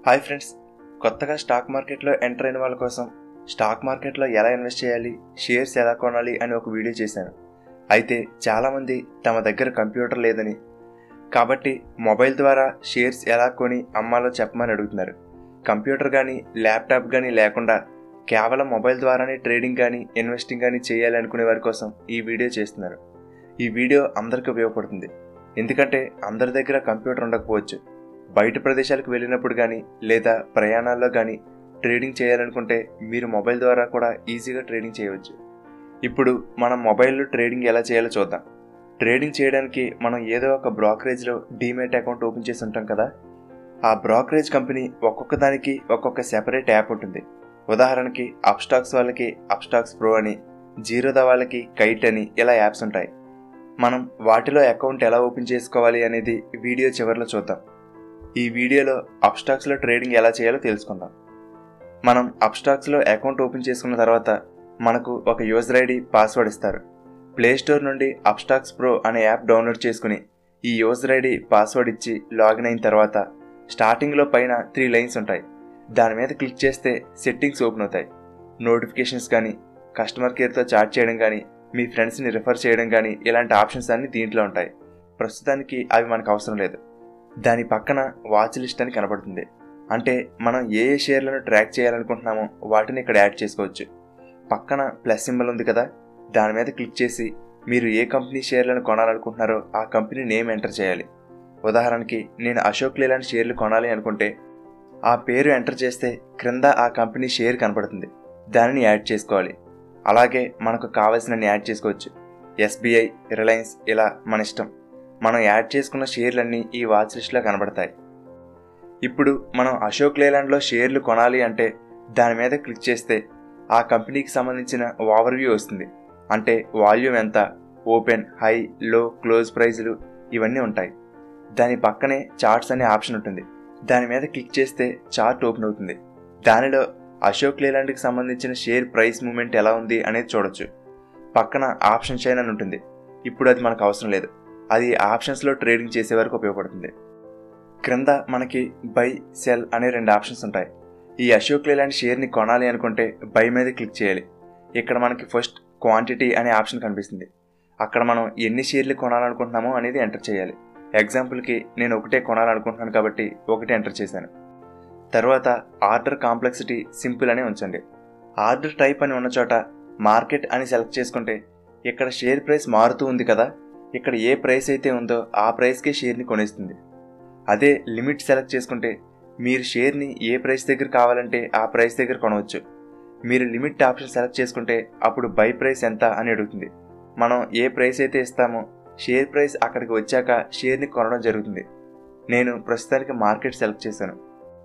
hi friends కొత్తగా stock మార్కెట్లో enter అయిన వాళ్ళ కోసం స్టాక్ మార్కెట్లో ఎలా ఇన్వెస్ట్ చేయాలి షేర్స్ ఎలా కొనాలి అని ఒక వీడియో చేశాను అయితే చాలామంది తమ దగ్గర కంప్యూటర్ లేదని కాబట్టి మొబైల్ ద్వారా షేర్స్ ఎలా కొని అమ్మాలో చెప్పమని అడుగుతున్నారు కంప్యూటర్ కానీ ల్యాప్టాప్ కానీ లేకుండా కేవలం మొబైల్ ద్వారానే ట్రేడింగ్ కానీ ఇన్వెస్టింగ్ కానీ చేయాలి అనుకునే వారి కోసం ఈ వీడియో చేస్తున్నారు ఈ వీడియో అందరికీ ఉపయోగపడుతుంది ఎందుకంటే అందరి దగ్గర కంప్యూటర్ ఉండకపోవచ్చు బయట ప్రదేశాలకు వెళ్ళినప్పుడు కానీ లేదా ప్రయాణాల్లో కానీ ట్రేడింగ్ చేయాలనుకుంటే మీరు మొబైల్ ద్వారా కూడా ఈజీగా ట్రేడింగ్ చేయవచ్చు ఇప్పుడు మనం మొబైల్లో ట్రేడింగ్ ఎలా చేయాలో చూద్దాం ట్రేడింగ్ చేయడానికి మనం ఏదో ఒక బ్రోకరేజ్లో డీమేట్ అకౌంట్ ఓపెన్ చేసి ఉంటాం కదా ఆ బ్రోకరేజ్ కంపెనీ ఒక్కొక్క దానికి ఒక్కొక్క సెపరేట్ యాప్ ఉంటుంది ఉదాహరణకి అప్స్టాక్స్ వాళ్ళకి అప్స్టాక్స్ ప్రో అని జీరోదా వాళ్ళకి కైట్ అని ఇలా యాప్స్ ఉంటాయి మనం వాటిలో అకౌంట్ ఎలా ఓపెన్ చేసుకోవాలి అనేది వీడియో చివరిలో చూద్దాం ఈ వీడియోలో అప్స్టాక్స్లో ట్రేడింగ్ ఎలా చేయాలో తెలుసుకుందాం మనం అప్స్టాక్స్లో అకౌంట్ ఓపెన్ చేసుకున్న తర్వాత మనకు ఒక యూజర్ ఐడి పాస్వర్డ్ ఇస్తారు ప్లే స్టోర్ నుండి అప్స్టాక్స్ ప్రో అనే యాప్ డౌన్లోడ్ చేసుకుని ఈ యూజర్ ఐడి పాస్వర్డ్ ఇచ్చి లాగిన్ అయిన తర్వాత స్టార్టింగ్లో పైన త్రీ లైన్స్ ఉంటాయి దాని మీద క్లిక్ చేస్తే సెట్టింగ్స్ ఓపెన్ అవుతాయి నోటిఫికేషన్స్ కానీ కస్టమర్ కేర్తో చాట్ చేయడం కానీ మీ ఫ్రెండ్స్ని రిఫర్ చేయడం కానీ ఇలాంటి ఆప్షన్స్ అన్నీ దీంట్లో ఉంటాయి ప్రస్తుతానికి అవి మనకు అవసరం లేదు దాని పక్కన వాచ్ లిస్ట్ అని కనబడుతుంది అంటే మనం ఏ ఏ షేర్లను ట్రాక్ చేయాలనుకుంటున్నామో వాటిని ఇక్కడ యాడ్ చేసుకోవచ్చు పక్కన ప్లస్ సింబల్ ఉంది కదా దాని మీద క్లిక్ చేసి మీరు ఏ కంపెనీ షేర్లను కొనాలనుకుంటున్నారో ఆ కంపెనీ నేమ్ ఎంటర్ చేయాలి ఉదాహరణకి నేను అశోక్ లేలాంటి షేర్లు కొనాలి అనుకుంటే ఆ పేరు ఎంటర్ చేస్తే క్రింద ఆ కంపెనీ షేర్ కనపడుతుంది దానిని యాడ్ చేసుకోవాలి అలాగే మనకు కావాల్సినన్ని యాడ్ చేసుకోవచ్చు ఎస్బీఐ రిలయన్స్ ఇలా మన ఇష్టం మనం యాడ్ చేసుకున్న షేర్లన్నీ ఈ వాచ్ లిస్ట్లో కనబడతాయి ఇప్పుడు మనం అశోక్ లేలాండ్లో షేర్లు కొనాలి అంటే దాని మీద క్లిక్ చేస్తే ఆ కంపెనీకి సంబంధించిన ఓవర్వ్యూ వస్తుంది అంటే వాల్యూమ్ ఎంత ఓపెన్ హై లో క్లోజ్ ప్రైజ్లు ఇవన్నీ ఉంటాయి దాని పక్కనే చార్ట్స్ అనే ఆప్షన్ ఉంటుంది దాని మీద క్లిక్ చేస్తే చార్ట్ ఓపెన్ అవుతుంది దానిలో అశోక్ లేలాండ్కి సంబంధించిన షేర్ ప్రైస్ మూమెంట్ ఎలా ఉంది అనేది చూడొచ్చు పక్కన ఆప్షన్ చైన్ అని ఉంటుంది ఇప్పుడు అది మనకు అవసరం లేదు అది ఆప్షన్స్లో ట్రేడింగ్ చేసే వరకు ఉపయోగపడుతుంది క్రింద మనకి బై సెల్ అనే రెండు ఆప్షన్స్ ఉంటాయి ఈ అశోక్ లేలాండ్ షేర్ని కొనాలి అనుకుంటే బై మీద క్లిక్ చేయాలి ఇక్కడ మనకి ఫస్ట్ క్వాంటిటీ అనే ఆప్షన్ కనిపిస్తుంది అక్కడ మనం ఎన్ని షేర్లు కొనాలనుకుంటున్నామో అనేది ఎంటర్ చేయాలి ఎగ్జాంపుల్కి నేను ఒకటే కొనాలనుకుంటున్నాను కాబట్టి ఒకటి ఎంటర్ చేశాను తర్వాత ఆర్డర్ కాంప్లెక్సిటీ సింపుల్ అని ఉంచండి ఆర్డర్ టైప్ అని ఉన్న చోట మార్కెట్ అని సెలెక్ట్ చేసుకుంటే ఇక్కడ షేర్ ప్రైస్ మారుతూ ఉంది కదా ఇక్కడ ఏ ప్రైస్ అయితే ఉందో ఆ ప్రైస్కే షేర్ని కొనేస్తుంది అదే లిమిట్ సెలెక్ట్ చేసుకుంటే మీరు షేర్ని ఏ ప్రైస్ దగ్గర కావాలంటే ఆ ప్రైస్ దగ్గర కొనవచ్చు మీరు లిమిట్ ఆప్షన్ సెలెక్ట్ చేసుకుంటే అప్పుడు బై ప్రైస్ ఎంత అని అడుగుతుంది మనం ఏ ప్రైస్ అయితే ఇస్తామో షేర్ ప్రైస్ అక్కడికి వచ్చాక షేర్ని కొనడం జరుగుతుంది నేను ప్రస్తుతానికి మార్కెట్ సెలెక్ట్ చేశాను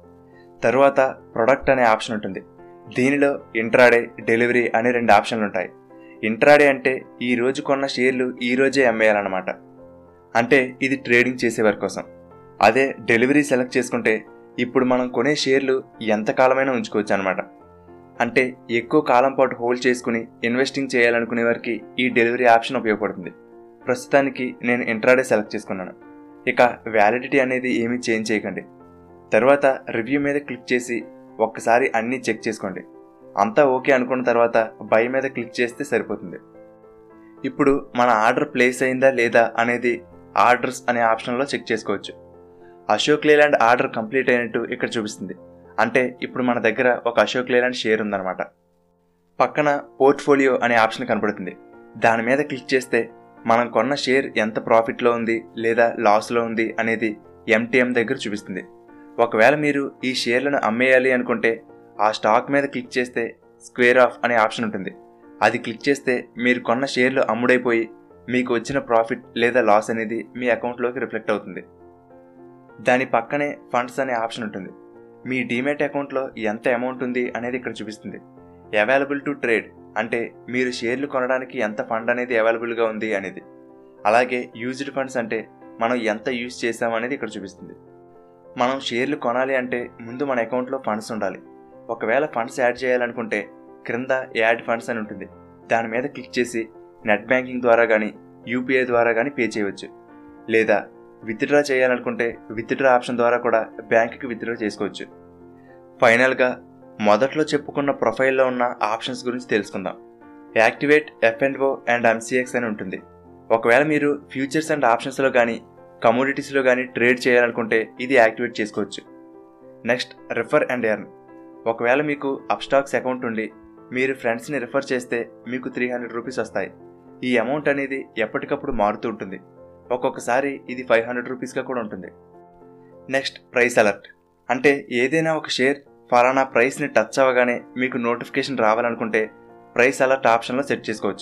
తరువాత ప్రొడక్ట్ అనే ఆప్షన్ ఉంటుంది దీనిలో ఇంట్రాడే డెలివరీ అనే రెండు ఆప్షన్లు ఉంటాయి ఇంట్రాడే అంటే ఈ రోజు కొన్న షేర్లు ఈ రోజే అమ్మేయాలన్నమాట అంటే ఇది ట్రేడింగ్ చేసేవారి కోసం అదే డెలివరీ సెలెక్ట్ చేసుకుంటే ఇప్పుడు మనం కొనే షేర్లు ఎంతకాలమైనా ఉంచుకోవచ్చు అనమాట అంటే ఎక్కువ కాలం పాటు హోల్డ్ చేసుకుని ఇన్వెస్టింగ్ చేయాలనుకునే వారికి ఈ డెలివరీ ఆప్షన్ ఉపయోగపడుతుంది ప్రస్తుతానికి నేను ఇంట్రాడే సెలెక్ట్ చేసుకున్నాను ఇక వ్యాలిడిటీ అనేది ఏమీ చేంజ్ చేయకండి తర్వాత రివ్యూ మీద క్లిక్ చేసి ఒక్కసారి అన్నీ చెక్ చేసుకోండి అంతా ఓకే అనుకున్న తర్వాత బై మీద క్లిక్ చేస్తే సరిపోతుంది ఇప్పుడు మన ఆర్డర్ ప్లేస్ అయిందా లేదా అనేది ఆర్డర్స్ అనే ఆప్షన్లో చెక్ చేసుకోవచ్చు అశోక్ లేలాండ్ ఆర్డర్ కంప్లీట్ అయినట్టు ఇక్కడ చూపిస్తుంది అంటే ఇప్పుడు మన దగ్గర ఒక అశోక్ లేలాండ్ షేర్ ఉందన్నమాట పక్కన పోర్ట్ఫోలియో అనే ఆప్షన్ కనపడుతుంది దాని మీద క్లిక్ చేస్తే మనం కొన్న షేర్ ఎంత ప్రాఫిట్లో ఉంది లేదా లాస్లో ఉంది అనేది ఎంటీఎం దగ్గర చూపిస్తుంది ఒకవేళ మీరు ఈ షేర్లను అమ్మేయాలి అనుకుంటే ఆ స్టాక్ మీద క్లిక్ చేస్తే స్క్వేర్ ఆఫ్ అనే ఆప్షన్ ఉంటుంది అది క్లిక్ చేస్తే మీరు కొన్న షేర్లు అమ్ముడైపోయి మీకు వచ్చిన ప్రాఫిట్ లేదా లాస్ అనేది మీ అకౌంట్లోకి రిఫ్లెక్ట్ అవుతుంది దాని పక్కనే ఫండ్స్ అనే ఆప్షన్ ఉంటుంది మీ డీమేట్ అకౌంట్లో ఎంత అమౌంట్ ఉంది అనేది ఇక్కడ చూపిస్తుంది అవైలబుల్ టు ట్రేడ్ అంటే మీరు షేర్లు కొనడానికి ఎంత ఫండ్ అనేది అవైలబుల్గా ఉంది అనేది అలాగే యూజ్డ్ ఫండ్స్ అంటే మనం ఎంత యూజ్ చేసాం అనేది ఇక్కడ చూపిస్తుంది మనం షేర్లు కొనాలి అంటే ముందు మన అకౌంట్లో ఫండ్స్ ఉండాలి ఒకవేళ ఫండ్స్ యాడ్ చేయాలనుకుంటే క్రింద యాడ్ ఫండ్స్ అని ఉంటుంది దాని మీద క్లిక్ చేసి నెట్ బ్యాంకింగ్ ద్వారా కానీ యూపీఐ ద్వారా కానీ పే చేయవచ్చు లేదా విత్డ్రా చేయాలనుకుంటే విత్డ్రా ఆప్షన్ ద్వారా కూడా బ్యాంకుకి విత్డ్రా చేసుకోవచ్చు ఫైనల్గా మొదట్లో చెప్పుకున్న ప్రొఫైల్లో ఉన్న ఆప్షన్స్ గురించి తెలుసుకుందాం activate F and O and MCX అని ఉంటుంది ఒకవేళ మీరు ఫ్యూచర్స్ అండ్ ఆప్షన్స్లో కానీ కమోడిటీస్లో కానీ ట్రేడ్ చేయాలనుకుంటే ఇది యాక్టివేట్ చేసుకోవచ్చు నెక్స్ట్ రిఫర్ అండ్ ఎర్న్ ఒకవేళ మీకు అప్స్టాక్స్ అకౌంట్ ఉండి మీరు ఫ్రెండ్స్ని రిఫర్ చేస్తే మీకు త్రీ హండ్రెడ్ రూపీస్ వస్తాయి ఈ అమౌంట్ అనేది ఎప్పటికప్పుడు మారుతూ ఉంటుంది ఒక్కొక్కసారి ఇది ఫైవ్ హండ్రెడ్ రూపీస్గా కూడా ఉంటుంది నెక్స్ట్ ప్రైస్ అలర్ట్ అంటే ఏదైనా ఒక షేర్ ఫలానా ప్రైస్ని టచ్ అవ్వగానే మీకు నోటిఫికేషన్ రావాలనుకుంటే ప్రైస్ అలర్ట్ ఆప్షన్లో సెట్ చేసుకోవచ్చు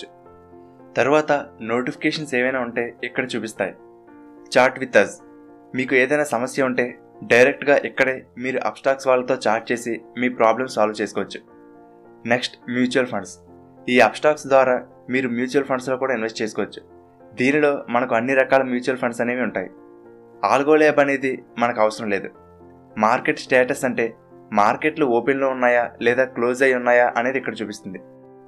తరువాత నోటిఫికేషన్స్ ఏవైనా ఉంటే ఇక్కడ చూపిస్తాయి చాట్ విత్ అజ్ మీకు ఏదైనా సమస్య ఉంటే డైరెక్ట్గా ఇక్కడే మీరు అప్స్టాక్స్ వాళ్ళతో చాట్ చేసి మీ ప్రాబ్లమ్ సాల్వ్ చేసుకోవచ్చు నెక్స్ట్ మ్యూచువల్ ఫండ్స్ ఈ అప్స్టాక్స్ ద్వారా మీరు మ్యూచువల్ ఫండ్స్లో కూడా ఇన్వెస్ట్ చేసుకోవచ్చు దీనిలో మనకు అన్ని రకాల మ్యూచువల్ ఫండ్స్ అనేవి ఉంటాయి ఆల్గో ల్యాబ్ అనేది మనకు అవసరం లేదు మార్కెట్ స్టేటస్ అంటే మార్కెట్లు ఓపెన్లో ఉన్నాయా లేదా క్లోజ్ అయి ఉన్నాయా అనేది ఇక్కడ చూపిస్తుంది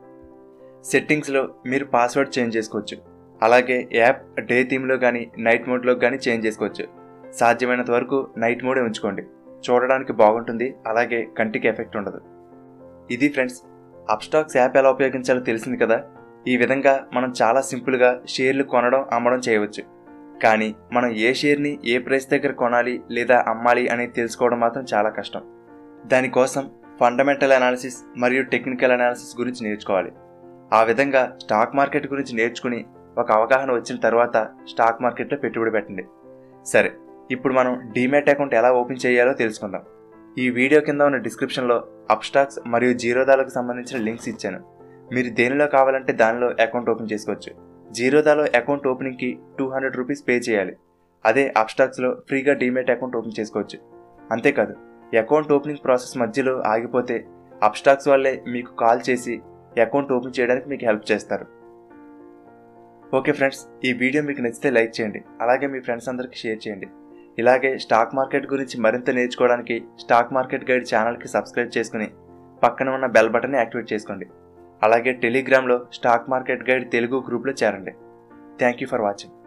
సెట్టింగ్స్లో మీరు పాస్వర్డ్ చేంజ్ చేసుకోవచ్చు అలాగే యాప్ డే థీమ్లో కానీ నైట్ మోడ్లో కానీ చేంజ్ చేసుకోవచ్చు సాధ్యమైనంత వరకు నైట్ మోడే ఉంచుకోండి చూడడానికి బాగుంటుంది అలాగే కంటికి ఎఫెక్ట్ ఉండదు ఇది ఫ్రెండ్స్ అప్స్టాక్స్ యాప్ ఎలా ఉపయోగించాలో తెలిసింది కదా ఈ విధంగా మనం చాలా సింపుల్గా షేర్లు కొనడం అమ్మడం చేయవచ్చు కానీ మనం ఏ షేర్ని ఏ ప్రైస్ దగ్గర కొనాలి లేదా అమ్మాలి అనేది తెలుసుకోవడం మాత్రం చాలా కష్టం దానికోసం ఫండమెంటల్ అనాలిసిస్ మరియు టెక్నికల్ అనాలిసిస్ గురించి నేర్చుకోవాలి ఆ విధంగా స్టాక్ మార్కెట్ గురించి నేర్చుకుని ఒక అవగాహన వచ్చిన తర్వాత స్టాక్ మార్కెట్లో పెట్టుబడి పెట్టండి సరే ఇప్పుడు మనం డీమ్యాట్ అకౌంట్ ఎలా ఓపెన్ చేయాలో తెలుసుకుందాం ఈ వీడియో కింద ఉన్న డిస్క్రిప్షన్లో అప్స్టాక్స్ మరియు జీరోదాలకు సంబంధించిన లింక్స్ ఇచ్చాను మీరు దేనిలో కావాలంటే దానిలో అకౌంట్ ఓపెన్ చేసుకోవచ్చు జీరోదాలో అకౌంట్ ఓపెనింగ్కి టూ హండ్రెడ్ రూపీస్ పే చేయాలి అదే అప్స్టాక్స్లో ఫ్రీగా డీమేట్ అకౌంట్ ఓపెన్ చేసుకోవచ్చు అంతేకాదు అకౌంట్ ఓపెనింగ్ ప్రాసెస్ మధ్యలో ఆగిపోతే అప్స్టాక్స్ వాళ్ళే మీకు కాల్ చేసి అకౌంట్ ఓపెన్ చేయడానికి మీకు హెల్ప్ చేస్తారు ఓకే ఫ్రెండ్స్ ఈ వీడియో మీకు నచ్చితే లైక్ చేయండి అలాగే మీ ఫ్రెండ్స్ అందరికీ షేర్ చేయండి ఇలాగే స్టాక్ మార్కెట్ గురించి మరింత నేర్చుకోవడానికి స్టాక్ మార్కెట్ గైడ్ ఛానల్కి సబ్స్క్రైబ్ చేసుకుని పక్కన ఉన్న బెల్ బటన్ని యాక్టివేట్ చేసుకోండి అలాగే టెలిగ్రామ్లో స్టాక్ మార్కెట్ గైడ్ తెలుగు గ్రూప్లో చేరండి థ్యాంక్ యూ ఫర్ వాచింగ్